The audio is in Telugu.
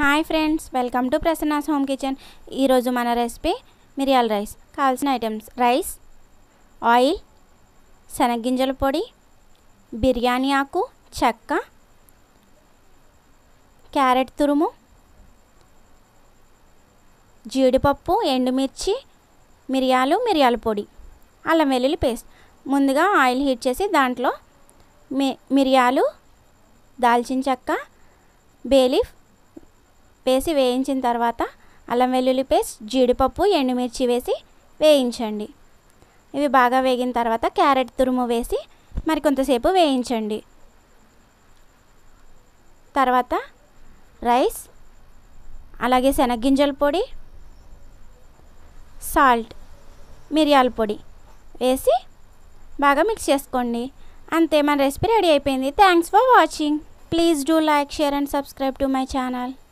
hi friends welcome to Prasanna's home kitchen ఈరోజు మన రెసిపీ మిరియాల రైస్ కావాల్సిన ఐటమ్స్ రైస్ ఆయిల్ శనగ్గింజల పొడి బిర్యానీ ఆకు చెక్క క్యారెట్ తురుము జీడిపప్పు ఎండుమిర్చి మిరియాలు మిరియాల పొడి అల్లం వెల్లుల్లి పేస్ట్ ముందుగా ఆయిల్ హీట్ చేసి దాంట్లో మి మిరియాలు దాల్చిన చెక్క బేలీఫ్ వేసి వేయించిన తర్వాత అల్లం వెల్లుల్లి పేస్ట్ జీడిపప్పు ఎండుమిర్చి వేసి వేయించండి ఇవి బాగా వేగిన తర్వాత క్యారెట్ తురుము వేసి మరి కొంతసేపు వేయించండి తర్వాత రైస్ అలాగే శనగ్గింజల పొడి సాల్ట్ మిరియాల పొడి వేసి బాగా మిక్స్ చేసుకోండి అంతే మన రెసిపీ రెడీ అయిపోయింది thanks for watching please do like share and subscribe to my channel